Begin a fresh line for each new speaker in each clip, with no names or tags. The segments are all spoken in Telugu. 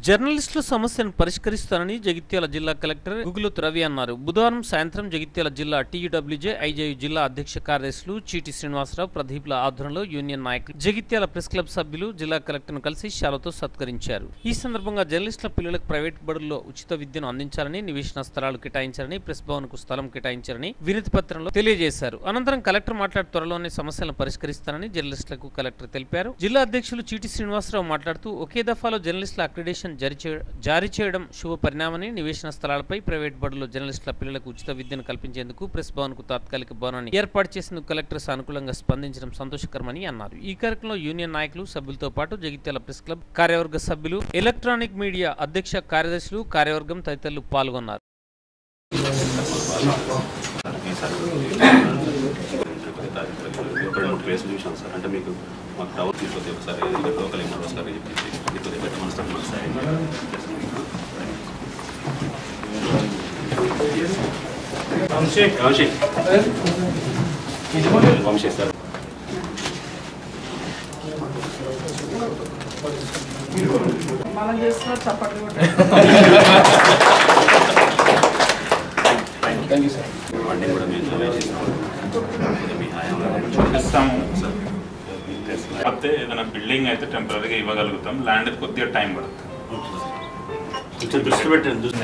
జర్నలిస్టుల సమస్యను పరిష్కరిస్తానని జగిత్యాల జిల్లా కలెక్టర్ గుగులుత్ రవి అన్నారు బుధవారం సాయంత్రం జగిత్యాల జిల్లా టీయూడబ్ల్యూజే ఐజేయు జిల్లా అధ్యక్ష కార్యదర్శులు చీటి శ్రీనివాసరావు ప్రదీప్ల ఆధ్వర్యంలో యూనియన్ నాయకులు జగిత్యాల ప్రెస్ క్లబ్ సభ్యులు జిల్లా కలెక్టర్ను కలిసి శాలతో సత్కరించారు ఈ సందర్భంగా జర్నలిస్టుల పిల్లలకు ప్రైవేట్ బడుల్లో ఉచిత విద్యను అందించాలని నివేశన స్థలాలు కేటాయించాలని ప్రెస్ భవన్ కు స్థలం కేటాయించాలని వినతి పత్రంలో తెలియజేశారు అనంతరం కలెక్టర్ మాట్లాడి త్వరలోనే సమస్యలను పరిష్కరిస్తానని జర్నలిస్టులకు కలెక్టర్ తెలిపారు జిల్లా అధ్యక్షులు చీటి శ్రీనివాసరావు మాట్లాడుతూ ఒకే దఫాలో జర్నలిస్టుల అక్రిడేషన్ జారీ చేయ- జారీ చేయడం శుభ పరిణామని నివేశన స్థలాలపై ప్రైవేట్ బడుల్లో జర్నలిస్టుల పిల్లలకు ఉచిత విద్యను కల్పించేందుకు ప్రెస్ భవన్ కు తాత్కాలిక భవనాన్ని ఏర్పాటు చేసేందుకు కలెక్టర్ సానుకూలంగా స్పందించడం సంతోషకరమని అన్నారు ఈ కార్యక్రమంలో యూనియన్ నాయకులు సభ్యులతో పాటు జగిత్యాల ప్రెస్ క్లబ్ కార్యవర్గ సభ్యులు ఎలక్ట్రానిక్ మీడియా అధ్యక్ష కార్యదర్శులు కార్యవర్గం తదితరులు పాల్గొన్నారు
ఒక రెండు ప్లేస్ చూసాం సార్ అంటే మీకు మాకు టవర్ తీసుకొస్తే ఒకసారి లోకల్ ఎంఆర్ఓ సార్ చెప్పేసి ఇప్పుడు పెట్టమని సార్ మాకు సార్ వంశీ వంశీ సార్
మనం చేస్తున్న చప్పట్లు కూడా
ఫండింగ్ కూడా మేము జమ చేసినాం మీ హయాంలో
ఇస్తాము కాకపోతే ఏదైనా బిల్డింగ్ అయితే టెంపరీగా ఇవ్వగలుగుతాం ల్యాండ్ కొద్దిగా టైం పడుతుంది
కొంచెం దృష్టి పెట్టండి దృష్టి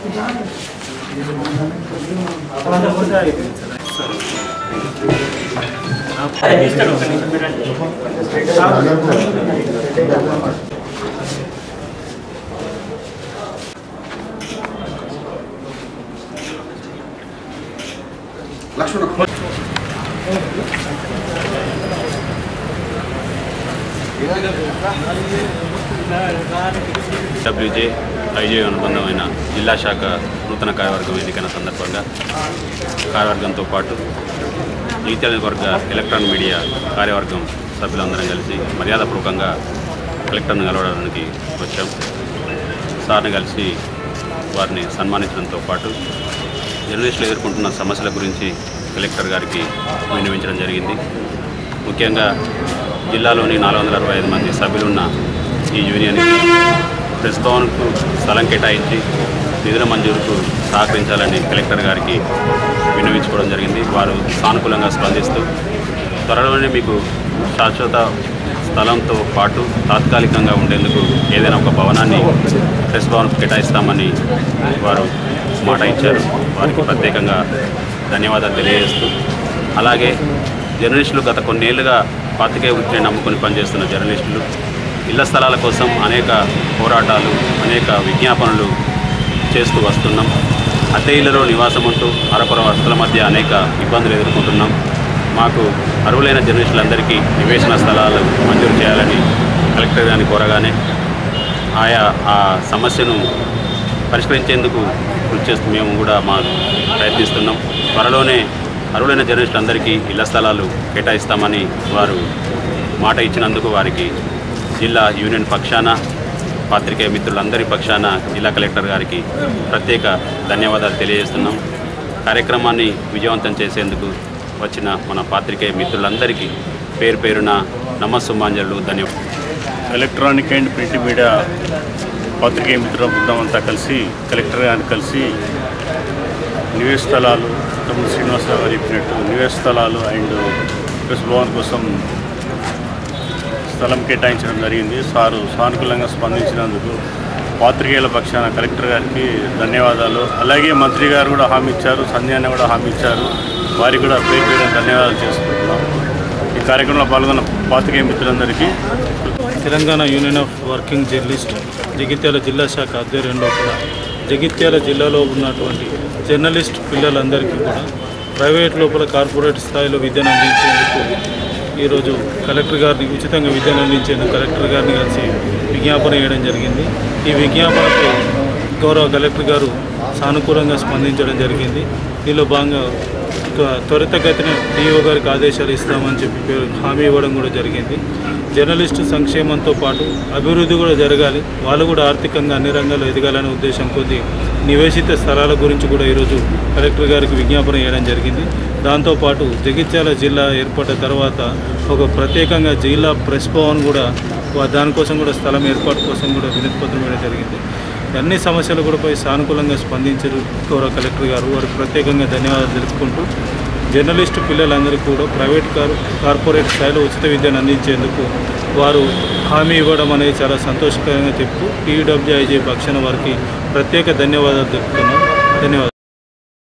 డబ్ల్యూజే ఐజే అనుబంధమైన జిల్లా శాఖ నూతన కార్యవర్గం ఎన్నికైన సందర్భంగా కార్యవర్గంతో పాటు జగిత్యాల వర్గ ఎలక్ట్రానిక్ మీడియా కార్యవర్గం సభ్యులందరం కలిసి మర్యాదపూర్వకంగా కలెక్టర్ను కలవడానికి వచ్చాం సార్ని కలిసి వారిని సన్మానించడంతో పాటు జర్నలిస్టులు ఎదుర్కొంటున్న సమస్యల గురించి కలెక్టర్ గారికి విన్నవించడం జరిగింది ముఖ్యంగా జిల్లాలోని నాలుగు వందల అరవై ఐదు మంది సభ్యులున్న ఈ యూనియన్కి ప్రెస్ భవన్కు స్థలం కేటాయించి నిధుల మంజూరుకు సహకరించాలని కలెక్టర్ గారికి విన్నవించుకోవడం జరిగింది వారు సానుకూలంగా స్పందిస్తూ త్వరలోనే మీకు శాశ్వత స్థలంతో పాటు తాత్కాలికంగా ఉండేందుకు ఏదైనా ఒక భవనాన్ని ప్రెస్ భవన్కు కేటాయిస్తామని వారు మాట ఇచ్చారు వారికి ప్రత్యేకంగా ధన్యవాదాలు తెలియజేస్తూ అలాగే జర్నలిస్టులు గత కొన్నేళ్లుగా పాతికే వృత్తిని నమ్ముకొని పనిచేస్తున్న జర్నలిస్టులు ఇళ్ల స్థలాల కోసం అనేక పోరాటాలు అనేక విజ్ఞాపనలు చేస్తూ వస్తున్నాం అద్దె ఇళ్లలో నివాసం ఉంటూ అరకొర వస్తుల మధ్య అనేక ఇబ్బందులు ఎదుర్కొంటున్నాం మాకు అర్హులైన జర్నలిస్టులందరికీ నివేశన స్థలాలు మంజూరు చేయాలని కలెక్టర్ గారిని కోరగానే ఆయా ఆ సమస్యను పరిష్కరించేందుకు కృషి చేస్తూ మేము కూడా మా ప్రయత్నిస్తున్నాం త్వరలోనే అర్హులైన జర్నలిస్టులందరికీ ఇళ్ల స్థలాలు కేటాయిస్తామని వారు మాట ఇచ్చినందుకు వారికి జిల్లా యూనియన్ పక్షాన పాత్రికేయ మిత్రులందరి పక్షాన జిల్లా కలెక్టర్ గారికి ప్రత్యేక ధన్యవాదాలు తెలియజేస్తున్నాం కార్యక్రమాన్ని విజయవంతం చేసేందుకు వచ్చిన మన పాత్రికేయ మిత్రులందరికీ పేరు పేరున నమస్సుమాంజలు ధన్యవాదాలు
ఎలక్ట్రానిక్ అండ్ ప్రింట్ మీడియా పత్రికేయ మిత్రుల బృందం అంతా కలిసి కలెక్టర్ గారిని కలిసి నివేశ స్థలాలు తమ్ముడు శ్రీనివాసరావు గారు చెప్పినట్టు నివేశ స్థలాలు అండ్ ప్రెస్ భవన్ కోసం స్థలం కేటాయించడం జరిగింది సారు సానుకూలంగా స్పందించినందుకు పాత్రికేయుల పక్షాన కలెక్టర్ గారికి ధన్యవాదాలు అలాగే మంత్రి గారు కూడా హామీ ఇచ్చారు సంధ్యాన్ని కూడా హామీ ఇచ్చారు వారికి కూడా పేరు పేరు ధన్యవాదాలు చేసుకుంటున్నాం ఈ కార్యక్రమంలో పాల్గొన్న పాత్రికేయ మిత్రులందరికీ
Telangana union of working journalist Jagtial జిల్లా శాఖ ఆధ్వర్యంలో కూడా జగిత్యాల జిల్లాలో ఉన్నటువంటి జర్నలిస్ట్ పిల్లలందరికీ కూడా ప్రైవేట్ లోపల కార్పొరేట్ స్థాయిలో విద్యను అందించేందుకు ఈరోజు కలెక్టర్ గారిని ఉచితంగా విద్యను అందించేందుకు కలెక్టర్ గారిని కలిసి విజ్ఞాపన వేయడం జరిగింది ఈ విజ్ఞాపనకు గౌరవ కలెక్టర్ గారు సానుకూలంగా స్పందించడం జరిగింది దీనిలో భాగంగా త్వ- త్వరితగతిన డిఓ గారికి ఆదేశాలు ఇస్తామని చెప్పి పేరు- హామీ ఇవ్వడం కూడా జరిగింది జర్నలిస్టు సంక్షేమంతో పాటు అభివృద్ధి కూడా జరగాలి వాళ్ళు కూడా ఆర్థికంగా అన్ని రంగాల్లో ఎదగాలనే ఉద్దేశం కొద్దీ నివేశిత స్థలాల గురించి కూడా ఈరోజు కలెక్టర్ గారికి విజ్ఞాపన చేయడం జరిగింది దాంతోపాటు జగిత్యాల జిల్లా ఏర్పడ్డ తర్వాత ఒక ప్రత్యేకంగా జిల్లా ప్రెస్ భవన్ కూడా వా- దానికోసం కూడా స్థలం ఏర్పాటు కోసం కూడా వినతి పత్రం ఇవ్వడం జరిగింది అన్ని సమస్యలు కూడా పై సానుకూలంగా స్పందించారు గౌరవ కలెక్టర్ గారు వారికి ప్రత్యేకంగా ధన్యవాదాలు తెలుపుకుంటూ జర్నలిస్టు పిల్లలందరికీ కూడా ప్రైవేట్ కార్ కార్పొరేట్ స్థాయిలో ఉచిత విద్యను అందించేందుకు వారు హామీ ఇవ్వడం అనేది చాలా సంతోషకరంగా చెప్తూ టీడబ్ల్యూఐజీ పక్షాన వారికి ప్రత్యేక ధన్యవాదాలు తెలుపుతున్నాం ధన్యవాదాలు